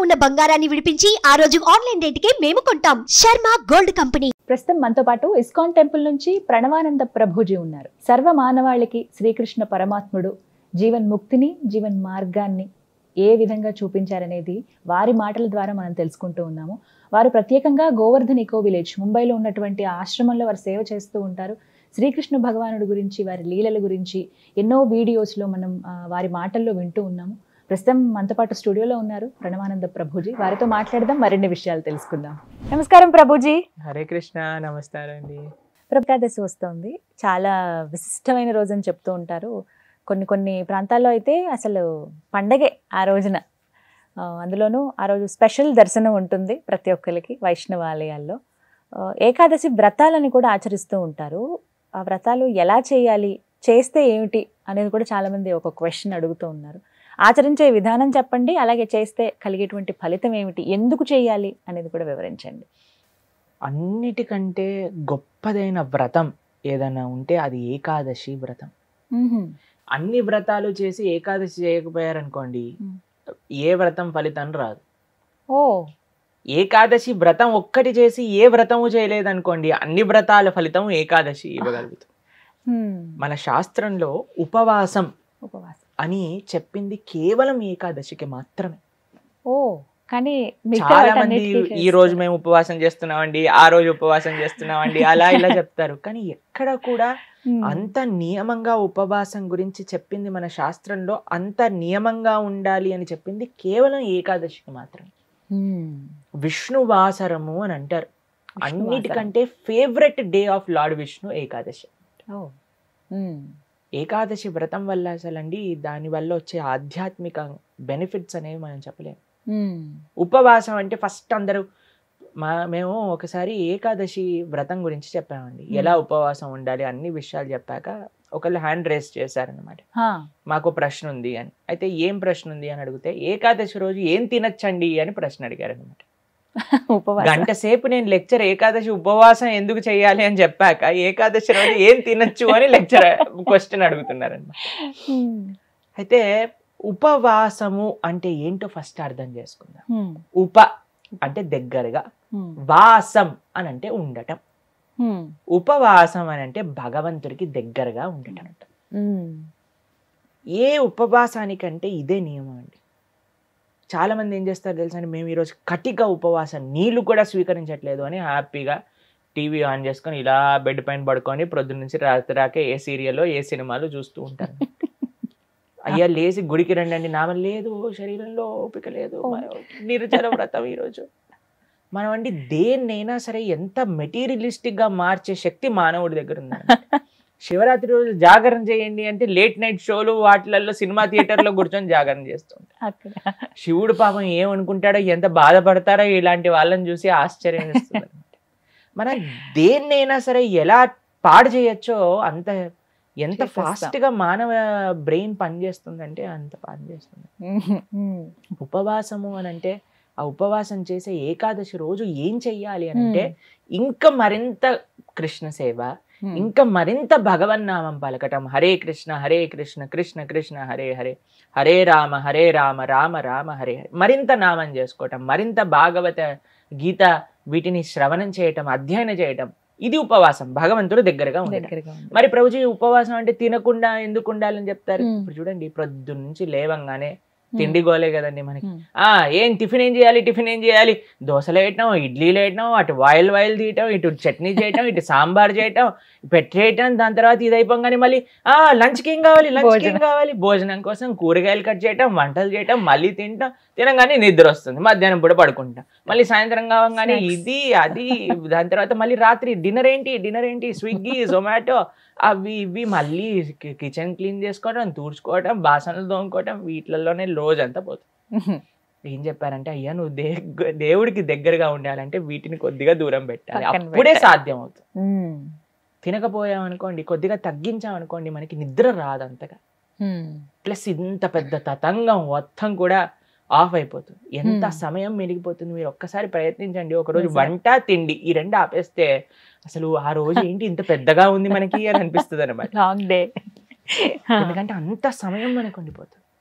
ఉన్న బంగారాన్ని విడిపించి ఆ రోజు ఆన్లైన్ రేటుకే మేము కొంటాం శర్మ గోల్డ్ కంపెనీ ప్రస్తుతం మనతో పాటు ఇస్కాన్ టెంపుల్ నుంచి ప్రణవానంద ప్రభుజీ ఉన్నారు సర్వ మానవాళికి శ్రీకృష్ణ పరమాత్ముడు జీవన్ ముక్తిని జీవన్ మార్గాన్ని ఏ విధంగా చూపించారనేది వారి మాటల ద్వారా మనం తెలుసుకుంటూ ఉన్నాము వారు ప్రత్యేకంగా గోవర్ధన్ ఇకో విలేజ్ ముంబైలో ఉన్నటువంటి ఆశ్రమంలో వారు సేవ చేస్తూ ఉంటారు శ్రీకృష్ణ భగవానుడి గురించి వారి లీలల గురించి ఎన్నో వీడియోస్లో మనం ఆ, వారి మాటల్లో వింటూ ఉన్నాము ప్రస్తుతం మనతో పాటు స్టూడియోలో ఉన్నారు ప్రణవానంద ప్రభుజీ వారితో మాట్లాడదాం మరిన్ని విషయాలు తెలుసుకుందాం నమస్కారం ప్రభుజీ హరే కృష్ణ నమస్కారం అండి ప్రభాదశి వస్తుంది చాలా విశిష్టమైన రోజు అని చెప్తూ ఉంటారు కొన్ని కొన్ని ప్రాంతాల్లో అయితే అసలు పండగే ఆ రోజున ఆ, అందులోనూ ఆ రోజు స్పెషల్ దర్శనం ఉంటుంది ప్రతి ఒక్కరికి వైష్ణవ ఆలయాల్లో ఆ, ఏకాదశి వ్రతాలని కూడా ఆచరిస్తూ ఉంటారు ఆ వ్రతాలు ఎలా చేయాలి చేస్తే ఏమిటి అనేది కూడా చాలామంది ఒక క్వశ్చన్ అడుగుతూ ఉన్నారు ఆచరించే విధానం చెప్పండి అలాగే చేస్తే కలిగేటువంటి ఫలితం ఏమిటి ఎందుకు చేయాలి అనేది కూడా వివరించండి అన్నిటికంటే గొప్పదైన వ్రతం ఏదైనా ఉంటే అది ఏకాదశి వ్రతం అన్ని వ్రతాలు చేసి ఏకాదశి చేయకపోయారనుకోండి మ్మ్. ఏ వ్రతం ఫలితం రాదు ఓ ఏకాదశి వ్రతం ఒక్కటి చేసి ఏ వ్రతము చేయలేదనుకోండి అన్ని వ్రతాల ఫలితం ఏకాదశి ఇవ్వగలుగుతాం హ్మ్. మన శాస్త్రంలో ఉపవాసం ఉపవాసం అని చెప్పింది కేవలం ఏకాదశికి మాత్రమే ఓ కానీ మిగతా చాలా మంది వాటన్నిటికీ ఈ రోజు చేస్తారు. మేము ఉపవాసం చేస్తున్నామండి ఆ రోజు ఉపవాసం చేస్తున్నామండి అలా ఇలా చెప్తారు కానీ ఎక్కడ కూడా హ్మ్. అంత నియమంగా ఉపవాసం గురించి చెప్పింది మన శాస్త్రంలో అంత నియమంగా ఉండాలి అని చెప్పింది కేవలం ఏకాదశికి మాత్రం హ్మ్. విష్ణువాసరము అని అంటారు విష్ణువాసరం. అన్నిటికంటే favourite day of Lord Vishnu Ekadashi ఓ. హ్మ్. ఏకాదశి వ్రతం వల్ల అసలండి దాని వల్ల వచ్చే ఆధ్యాత్మిక బెనిఫిట్స్ అనేవి మనం చెప్పలేము హ్మ్. ఉపవాసం అంటే ఫస్ట్ అందరూ మా మేము ఒకసారి ఏకాదశి వ్రతం గురించి చెప్పామండి Hmm. ఎలా ఉపవాసం ఉండాలి అన్ని విషయాలు చెప్పాక ఒకళ్ళు హ్యాండ్ రేస్ చేశారనమాట హా. మాకు ప్రశ్న ఉంది అని అయితే ఏం ప్రశ్న ఉంది అని అడిగితే ఏకాదశి రోజు ఏం తినచ్చండి అని ప్రశ్న అడిగారు అనమాట ఉపవాసం గంట సేపు నేను లెక్చర్ ఏకాదశి ఉపవాసం ఎందుకు చేయాలి అని చెప్పాక ఏకాదశి రోజు ఏం తినచ్చు అని లెక్చర్ క్వశ్చన్ అడుగుతున్నారనమాట హ్మ్. అయితే ఉపవాసము అంటే ఏంటో ఫస్ట్ అర్థం చేసుకుందాం హ్మ్. ఉప అంటే దగ్గరగా హ్మ్. వాసం అని అంటే ఉండటం హ్మ్. ఉపవాసం అని అంటే భగవంతుడికి దగ్గరగా ఉండటం హ్మ్. ఏ ఉపవాసానికంటే ఇదే నియమం అండి చాలా మంది ఏం చేస్తారు తెలుసా అండి మేము ఈరోజు కటిక ఉపవాసం నీళ్లు కూడా స్వీకరించట్లేదు అని హ్యాపీగా టీవీ ఆన్ చేసుకొని ఇలా బెడ్ పైన పడుకొని ప్రొద్దున నుంచి రాత్రి రాకే ఏ సీరియల్లో ఏ సినిమాలు చూస్తూ ఉంటారు అయ్యా లేచి గుడికి రండి అండి నామ లేదు శరీరంలో ఓపిక లేదు నిర్జల వ్రతం ఈరోజు మనం అండి దేన్నైనా సరే ఎంత మెటీరియలిస్టిక్ గా మార్చే శక్తి మానవుడి దగ్గర ఉందండి శివరాత్రి రోజు జాగరణ చేయండి అంటే లేట్ నైట్ షోలు వాటిలలో సినిమా థియేటర్లో కూర్చొని జాగరణ చేస్తుంటారు అక్కడ శివుడు పాపం ఏమనుకుంటాడో ఎంత బాధపడతారో ఇలాంటి వాళ్ళని చూసి ఆశ్చర్యం వేస్తుంది మనం దేన్నైనా సరే ఎలా పాడు చేయొచ్చో అంత ఎంత చేసేస్తాం. ఫాస్ట్ గా మానవ బ్రెయిన్ పనిచేస్తుందంటే అంత పనిచేస్తుంది హ్మ్. హ్మ్. ఉపవాసము అని అంటే ఆ ఉపవాసం చేసే ఏకాదశి రోజు ఏం చెయ్యాలి అని అంటే హ్మ్. ఇంకా మరింత కృష్ణ సేవ హ్మ్. ఇంకా మరింత భగవన్నామం పలకటం హరే కృష్ణ హరే కృష్ణ కృష్ణ కృష్ణ హరే హరే హరే రామ హరే రామ రామ రామ హరే హరే మరింత నామం చేసుకోవటం మరింత భాగవత గీత వీటిని శ్రవణం చేయటం అధ్యయనం చేయటం ఇది ఉపవాసం భగవంతుడు దగ్గరగా ఉండటం దగ్గరగా ఉంది. మరి ప్రభుజీ ఉపవాసం అంటే తినకుండా ఎందుకు ఉండాలని చెప్తారు మ్మ్. ఇప్పుడు చూడండి ప్రొద్దు నుంచి లేవంగానే హ్మ్. తిండి గోలే కదండి మనకి హ్మ్. ఆ ఏం టిఫిన్ ఏం చేయాలి టిఫిన్ ఏం చేయాలి దోశలు వేయటం ఇడ్లీలు వేయటం అటు వాయిల్ వాయిల్ తీయటం ఇటు చట్నీ చేయటం ఇటు సాంబార్ చేయటం పెట్టేయటం దాని తర్వాత ఇది అయిపోగానే మళ్ళీ ఆ లంచ్కి ఏం కావాలి లంచ్కి ఏం భోజనం. కావాలి భోజనం కోసం కూరగాయలు కట్ చేయటం వంటలు చేయటం మళ్ళీ తింటాం తినగానే నిద్ర వస్తుంది మధ్యాహ్నం పూట పడుకుంటాం మళ్ళీ సాయంత్రం కావగానే Snacks. ఇది అది దాని తర్వాత మళ్ళీ రాత్రి డిన్నర్ ఏంటి డిన్నర్ ఏంటి స్విగ్గీ జొమాటో అవి ఇవి మళ్ళీ కిచెన్ క్లీన్ చేసుకోవడం తూడ్చుకోవడం బాసనలు తోముకోవడం వీటిలలోనే రోజంతా పోతుంది హ్మ్. ఏం చెప్పారంటే అయ్యా నువ్వు దే దేవుడికి దగ్గరగా ఉండాలంటే వీటిని కొద్దిగా దూరం పెట్టాలి పక్కన అప్పుడే పెట్టాలి. సాధ్యం అవుతుంది హ్మ్. తినకపోయామనుకోండి కొద్దిగా తగ్గించామనుకోండి మనకి నిద్ర రాదు అంతగా హ్మ్. ప్లస్ ఇంత పెద్ద తతంగం మొత్తం కూడా ఆఫ్ అయిపోతుంది ఎంత Hmm. సమయం మెరిగిపోతుంది మీరు ఒక్కసారి ప్రయత్నించండి ఒక రోజు నిజమే. వంట తిండి ఈ రెండు ఆపేస్తే అసలు ఆ రోజు ఏంటి ఇంత పెద్దగా ఉంది మనకి అని అనిపిస్తుంది అనమాట లాంగ్ డే ఎందుకంటే అంత సమయం మనకు ఉండిపోతుంది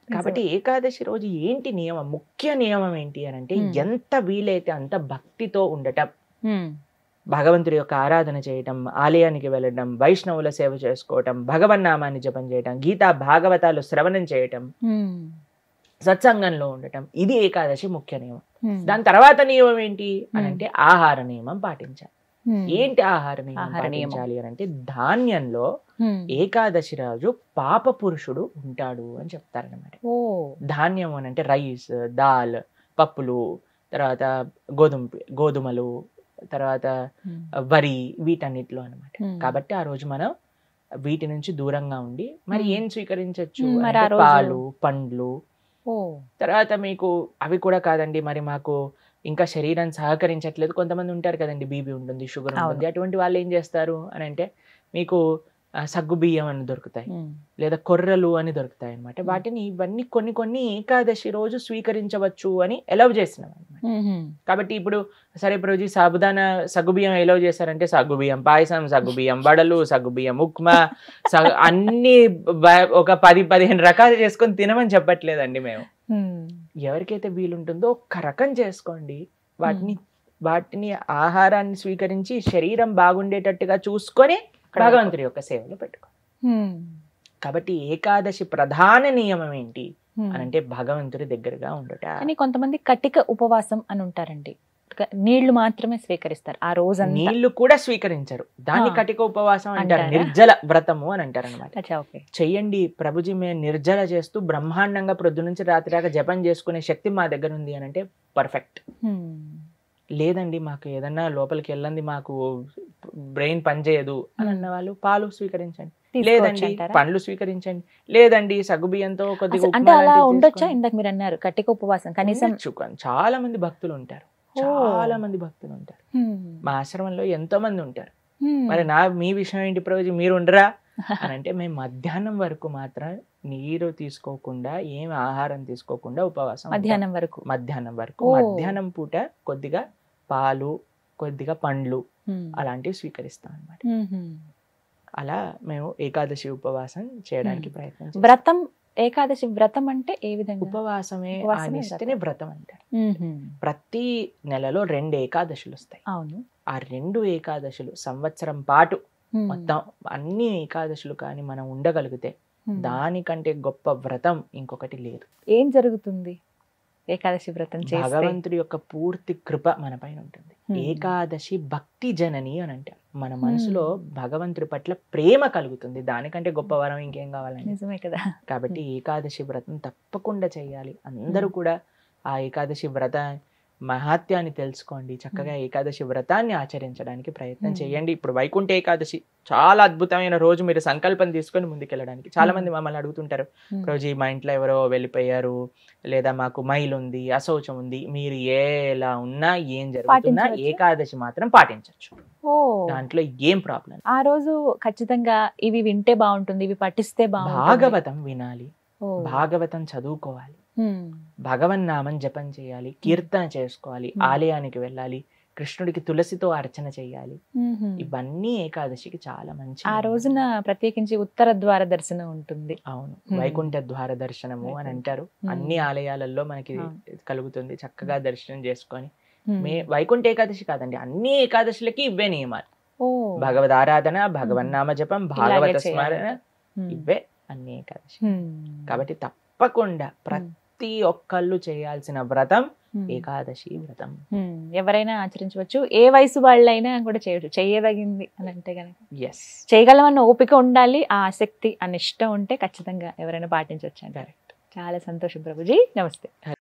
కాబట్టి ఏకాదశి రోజు ఏంటి నియమం ముఖ్య నియమం ఏంటి అని అంటే Hmm. ఎంత వీలైతే అంత భక్తితో ఉండటం ఉమ్, భగవంతుడి యొక్క ఆరాధన చేయటం ఆలయానికి వెళ్ళడం వైష్ణవుల సేవ చేసుకోవటం భగవన్నామాన్ని జపం చేయటం గీతా భాగవతాలు శ్రవణం చేయటం ఉమ్, సత్సంగంలో ఉండటం ఇది ఏకాదశి ముఖ్య నియమం ఉమ్, దాని తర్వాత నియమం ఏంటి అని Hmm. అంటే ఆహార నియమం పాటించాలి ఉమ్, ఏంటి ఆహార నియమం ఆహార నియమం. పాటించాలి అని అంటే ధాన్యంలో ఉమ్, ఏకాదశి రోజు పాప పురుషుడు ఉంటాడు అని చెప్తారనమాట ఓ ధాన్యం అని అంటే రైస్ దాల్ పప్పులు తర్వాత గోధుమ పి- గోధుమలు తర్వాత ఉమ్, వరి వీటన్నిటిలో అనమాట ఉమ్. కాబట్టి ఆ రోజు మనం వీటి నుంచి దూరంగా ఉండి మరి మ్మ్. ఏం స్వీకరించవచ్చు మ్మ్, మరి ఆ అంటే రోజు- పాలు పండ్లు ఓ తర్వాత మీకు అవి కూడా కాదండి మరి మాకు ఇంకా శరీరం సహకరించట్లేదు కొంతమంది ఉంటారు కదండి బీపీ ఉంటుంది షుగర్ అవును. ఉంటుంది అటువంటి వాళ్ళు ఏం చేస్తారు అని అంటే మీకు ఆ, సగ్గు బియ్యం అని దొరుకుతాయి ఉమ్, లేదా కొర్రలు అని దొరుకుతాయి అనమాట మ్మ్. వాటిని ఇవన్నీ కొన్ని కొన్ని ఏకాదశి రోజు స్వీకరించవచ్చు అని ఎలవ్ చేసినాం అనమాట ఉమ్, కాబట్టి ఇప్పుడు సరే రోజు సాబుదానా సగ్గుబియ్యం ఎలవ్ చేశారంటే సగ్గుబియ్యం పాయసం సగ్గుబియ్యం వడలు సగ్గుబియ్యం ఉప్మా సగ్ అన్ని బ- ఒక పది పదిహేను రకాలు చేసుకొని తినమని చెప్పట్లేదండి మేము ఉమ్, ఎవరికైతే వీలుంటుందో ఒక్క రకం చేసుకోండి వాటిని వాటిని ఆహారాన్ని స్వీకరించి శరీరం బాగుండేటట్టుగా చూసుకొని భగవంతుడి యొక్క సేవలో పెట్టుకో ఉమ్, కాబట్టి ఏకాదశి ప్రధాన నియమం ఏంటి ఉమ్. అని అంటే భగవంతుడి దగ్గరగా ఉండట కానీ కొంతమంది కటిక ఉపవాసం అని ఉంటారండి క- నీళ్లు మాత్రమే స్వీకరిస్తారు ఆ రోజంతా నీళ్లు కూడా స్వీకరించరు దాన్ని ఆ. కటిక ఉపవాసం అంటారు అంటారా? నిర్జల వ్రతము అని అంటారు అనమాట అచ్చా ఓకే చెయ్యండి ప్రభుజీ మేము నిర్జల చేస్తూ బ్రహ్మాండంగా ప్రొద్దు నుంచి రాత్రి దాకా జపం చేసుకునే శక్తి మా దగ్గర ఉంది అని అంటే పర్ఫెక్ట్ ఉమ్, లేదండి మాకు ఏదన్నా లోపలికి వెళ్ళండి మాకు బ్రెయిన్ పనిచేయదు అని అన్న వాళ్ళు పాలు స్వీకరించండి తీసుకోవచ్చు లేదండి అంటారా? పండ్లు స్వీకరించండి లేదండి సగ్గుబియ్యంతో కొద్దిగా అసలు అంటే ఉప్మా అలా లాంటివి ఉండొచ్చా చేసుకోండి. ఇందాక మీరు అన్నారు కటిక ఉపవాసం కనీసం ఉండొచ్చు. కానీ చాలా మంది భక్తులు ఉంటారు ఓ. చాలా మంది భక్తులు ఉంటారు ఉమ్, మా ఆశ్రమంలో ఎంతో మంది ఉంటారు ఉమ్, మరి నా మీ విషయం ఏంటి ప్రభుజీ మీరు ఉండరా అని అంటే మేము మధ్యాహ్నం వరకు మాత్రం నీరు తీసుకోకుండా ఏం ఆహారం తీసుకోకుండా ఉపవాసం ఉంటాం. మధ్యాహ్నం వరకు మధ్యాహ్నం వరకు ఓ. మధ్యాహ్నం పూట కొద్దిగా పాలు కొద్దిగా పండ్లు ఉమ్, అలాంటివి స్వీకరిస్తాం అన్నమాట ఉమ్. అలా మేము ఏకాదశి ఉపవాసం చేయడానికి మ్మ్. ప్రయత్నం చేస్తాం. వ్రతం ఏకాదశి వ్రతం అంటే ఏ విధంగా ఉపవాసమే ఆ ఉపవాసమే నిష్టనే వ్రతం అంటారు ఉహుం. ప్రతి నెలలో రెండు ఏకాదశులు వస్తాయి అవును ఆ రెండు ఏకాదశులు సంవత్సరం పాటు ఉమ్, మొత్తం అన్ని ఏకాదశులు కానీ మనం ఉండగలిగితే ఉమ్. దానికంటే గొప్ప వ్రతం ఇంకొకటి లేదు ఏం జరుగుతుంది ఏకాదశి వ్రతం చేస్తే భగవంతుడి యొక్క పూర్తి కృప మన పైన ఉంటుంది Hmm. ఏకాదశి భక్తి జనని అని అంటారు మన మనసులో భగవంతుడి పట్ల ప్రేమ కలుగుతుంది దానికంటే గొప్ప వరం ఇంకేం కావాలండి నిజమే కదా కాబట్టి ఏకాదశి వ్రతం తప్పకుండా చేయాలి అందరూ కూడా ఆ ఏకాదశి వ్రత మహాత్యాన్ని తెలుసుకోండి చక్కగా ఏకాదశి వ్రతాన్ని ఆచరించడానికి ప్రయత్నం Hmm. చేయండి ఇప్పుడు వైకుంఠ ఏకాదశి చాలా అద్భుతమైన రోజు మీరు సంకల్పం తీసుకొని ముందుకెళ్ళడానికి చాలా మంది మమ్మల్ని అడుగుతుంటారు ఉమ్, రోజు మా ఇంట్లో ఎవరో వెళ్ళిపోయారు లేదా మాకు మైల్ ఉంది అశౌచం ఉంది మీరు ఎలా ఉన్నా ఏం జరుగుతున్నా పాటించవచ్చా? ఏకాదశి మాత్రం పాటించవచ్చు ఓ దాంట్లో ఏం ప్రాబ్లం ఆ రోజు ఖచ్చితంగా ఇవి వింటే బాగుంటుంది ఇవి పఠిస్తే బాగుంటుంది భాగవతం వినాలి ఓ. భాగవతం చదువుకోవాలి ఉమ్, భగవన్నామం జపం చేయాలి కీర్తన చేసుకోవాలి Hmm. ఆలయానికి వెళ్ళాలి కృష్ణుడికి తులసితో అర్చన చేయాలి ఉహుం. ఇవన్నీ ఏకాదశికి చాలా మంచి ఆ రోజున ప్రత్యేకించి ఉత్తర ద్వార దర్శనం ఉంటుంది అవును Hmm. వైకుంఠ ద్వార దర్శనము అని వైకుంఠ. అంటారు Hmm. అన్ని ఆలయాలలో మనకి అవును. కలుగుతుంది చక్కగా దర్శనం చేసుకొని ఉమ్. మే వైకుంఠ ఏకాదశి కాదండి అన్ని ఏకాదశులకి ఇవే నియమాలు ఓ భగవద్ ఆరాధన భగవన్నామ జపం భాగవత ఇలాగే చేయాలి. స్మరణ ఉమ్. ఇవే అన్ని ఏకాదశి ఉమ్. కాబట్టి తప్పకుండా ప్రతి ఒక్కళ్ళు చేయాల్సిన వ్రతం ఉమ్. ఏకాదశి వ్రతం ఉమ్. ఎవరైనా ఆచరించవచ్చు ఏ వయసు వాళ్ళైనా కూడా చేయవచ్చు చేయదగింది అని అంటే గనక ఎస్ చేయగలమన్న ఓపిక ఉండాలి ఆ ఆసక్తి ఆ నిష్ట ఉంటే ఖచ్చితంగా ఎవరైనా పాటించవచ్చు అంటారు కరెక్ట్ చాలా సంతోషం ప్రభుజీ నమస్తే